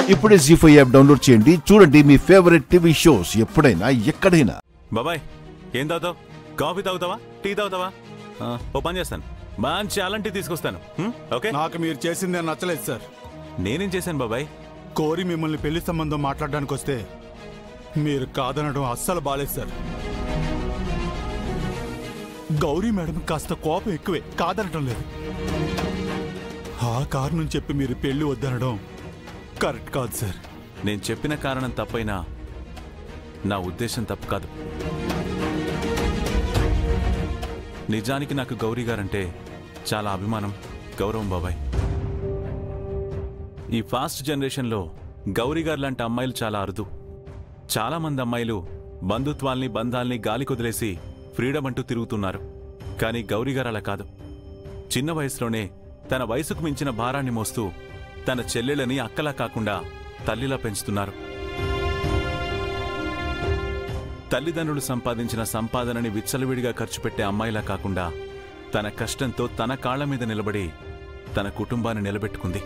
ఇప్పుడే G five app download చేయండి చూడండి మీ ఫేవరెట్ టీవీ షోస్ ఎప్పుడైనా ఎక్కడైనా బాబాయ్ ఏం తాగుతావు కాఫీ తాగుతావా టీ తాగుతావా ఆ, ఓ పని చేస్తాను మంచి అలాంటి తీసుకొస్తాను హ్మ్? ఓకే నాకు మీరు చేసిందే నచ్చలేదు సార్ నేనేం చేశాను బాబాయ్ కోరి మిమ్మల్ని పెళ్లి సంబంధం మాట్లాడడానికి వస్తే మీరు కాదనడం అస్సలు బాలేదు సార్ గౌరీ మేడం కాస్త కోపం ఎక్కువే కాదనటం లేదు ఆ కారణం చెప్పి మీరు పెళ్లి వద్దనడం కరెక్ట్ కాదు సార్ నేను చెప్పిన కారణం తప్పైనా నా ఉద్దేశం తప్పు కాదు నిజానికి నాకు గౌరీ గారంటే చాలా అభిమానం గౌరవం బాబాయ్ ఈ ఫాస్ట్ జనరేషన్లో గౌరీ గారు లాంటి అమ్మాయిలు చాలా అరుదు చాలా మంది అమ్మాయిలు బంధుత్వాల్ని బంధాల్ని గాలి కొదిలేసి ఫ్రీడమ్ అంటూ తిరుగుతున్నారు కానీ గౌరీ గారు అలా కాదు చిన్న వయసులోనే తన వయసుకు మించిన భారాన్ని మోస్తూ తన చెల్లెళ్ళని అక్కలా కాకుండా తల్లిలా పెంచుతున్నారు తల్లిదండ్రులు సంపాదించిన సంపాదనని విచ్చలవిడిగా ఖర్చు పెట్టే అమ్మాయిలా కాకుండా తన కష్టంతో తన కాళ్ల మీద నిలబడి తన కుటుంబాన్ని నిలబెట్టుకుంది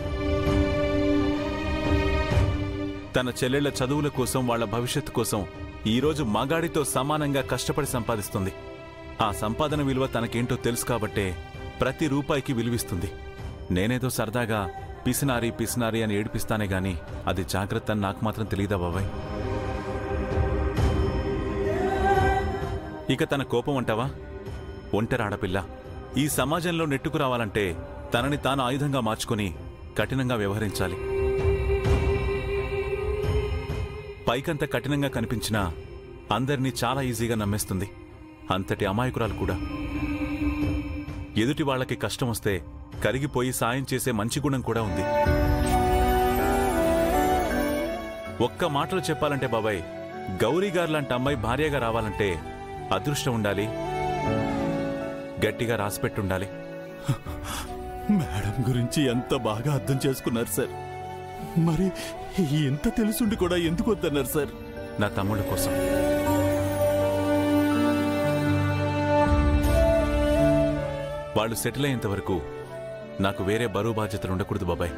తన చెల్లెళ్ల చదువుల కోసం వాళ్ళ భవిష్యత్తు కోసం ఈరోజు మగాడితో సమానంగా కష్టపడి సంపాదిస్తుంది ఆ సంపాదన విలువ తనకేంటో తెలుసు కాబట్టే ప్రతి రూపాయికి విలువిస్తుంది నేనేదో సరదాగా పిసినారి పిసినారి అని ఏడిపిస్తానే గాని అది జాగ్రత్త అని నాకు మాత్రం తెలియదా బాబాయ్ ఇక తన కోపం అంటావా ఒంటరి ఆడపిల్ల ఈ సమాజంలో నెట్టుకు రావాలంటే తనని తాను ఆయుధంగా మార్చుకొని కఠినంగా వ్యవహరించాలి పైకంత కఠినంగా కనిపించినా అందరినీ చాలా ఈజీగా నమ్మేస్తుంది అంతటి అమాయకురాలు కూడా ఎదుటి వాళ్ళకి కష్టం వస్తే కరిగిపోయి సాయం చేసే మంచి గుణం కూడా ఉంది ఒక్క మాటలో చెప్పాలంటే బాబాయ్ గౌరీ గారు లాంటి అమ్మాయి భార్యగా రావాలంటే అదృష్టం ఉండాలి గట్టిగా రాసిపెట్టుండాలి మేడం గురించి ఎంత బాగా అర్థం చేసుకున్నారు సార్ మరి ఎంత తెలుసుండి కూడా ఎందుకు వద్దన్నారు సార్ నా తమ్ముళ్ళ కోసం వాళ్ళు సెటిల్ అయ్యేంత వరకు నాకు వేరే బరువు బాధ్యతలు ఉండకూడదు బాబాయ్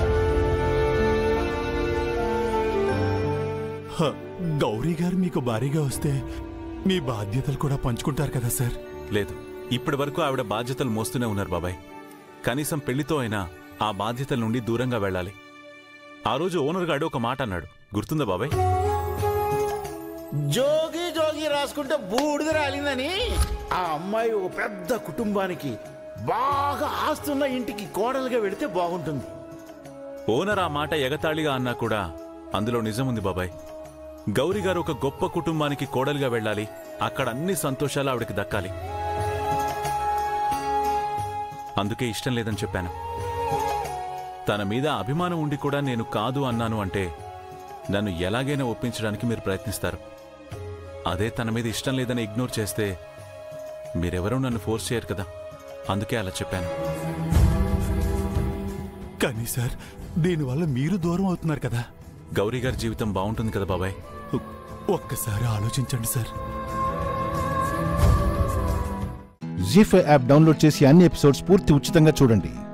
హ, గౌరీ గారు మీకు భారీగా వస్తే మీ బాధ్యతలు కూడా పంచుకుంటారు కదా సార్ లేదు ఇప్పటి వరకు ఆవిడ బాధ్యతలు మోస్తూనే ఉన్నారు బాబాయ్ కనీసం పెళ్లితో అయినా ఆ బాధ్యతల నుండి దూరంగా వెళ్ళాలి ఆ రోజు ఓనర్ గాడు ఒక మాట అన్నాడు గుర్తుందా బాబాయ్ జోగి జోగి రాసుకుంటే బూడిద రాలిందని ఆ అమ్మాయి ఒక పెద్ద కుటుంబానికి బాగా ఆస్తున్న ఇంటికి కోడలుగా వెళితే బాగుంటుంది ఓనర్ ఆ మాట ఎగతాళిగా అన్నా కూడా అందులో నిజముంది బాబాయ్ గౌరీ గారు ఒక గొప్ప కుటుంబానికి కోడలుగా వెళ్ళాలి అక్కడ అన్ని సంతోషాలు ఆవిడకి దక్కాలి అందుకే ఇష్టం లేదని చెప్పాను తన మీద అభిమానం ఉండి కూడా నేను కాదు అన్నాను అంటే నన్ను ఎలాగైనా ఒప్పించడానికి మీరు ప్రయత్నిస్తారు అదే తన మీద ఇష్టం లేదని ఇగ్నోర్ చేస్తే మీరెవరూ నన్ను ఫోర్స్ చేయరు కదా అందుకే అలా చెప్పాను కానీ సార్ దీనివల్ల మీరు దూరం అవుతున్నారు కదా గౌరీ గారి జీవితం బాగుంటుంది కదా బాబాయ్ ఒక్కసారి ఆలోచించండి sir Zee five app download చేసి అన్ని ఎపిసోడ్స్ పూర్తి ఉచితంగా చూడండి